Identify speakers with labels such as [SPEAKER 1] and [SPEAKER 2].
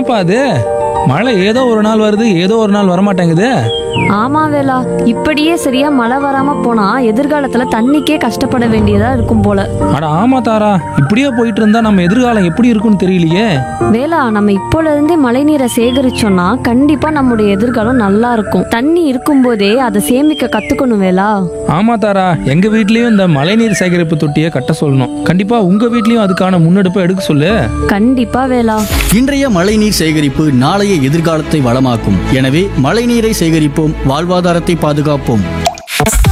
[SPEAKER 1] என்னப்பா அது மழை ஏதோ ஒரு நாள் வருது ஏதோ ஒரு நாள் வரமாட்டேங்குது
[SPEAKER 2] ஆமா வேலா இப்படியே சரியா மழை வராம போனா எதிர்காலத்துல தண்ணிக்கே கஷ்டப்பட வேண்டியதா இருக்கும் போல
[SPEAKER 1] அட ஆமா தாரா இப்படியே போயிட்டு இருந்தா நம்ம எதிர்காலம் எப்படி இருக்கும்னு தெரியலையே
[SPEAKER 2] வேலா நம்ம இப்போல இருந்தே மழை நீரை சேகரிச்சோம்னா கண்டிப்பா நம்முடைய எதிர்காலம் நல்லா இருக்கும் தண்ணி இருக்கும்போதே அதை சேமிக்க கத்துக்கணும் வேலா
[SPEAKER 1] ஆமா தாரா எங்க வீட்லயும் இந்த மழைநீர் சேகரிப்பு தொட்டியை கட்ட சொல்லணும் கண்டிப்பா உங்க வீட்லயும் அதுக்கான முன்னெடுப்பை எடுக்க சொல்லு
[SPEAKER 2] கண்டிப்பா வேலா
[SPEAKER 3] இன்றைய மழைநீர் சேகரிப்பு நாளைய எதிர்காலத்தை வளமாக்கும் எனவே மழைநீரை சேகரிப்போம் வாழ்வாதாரத்தை பாதுகாப்போம்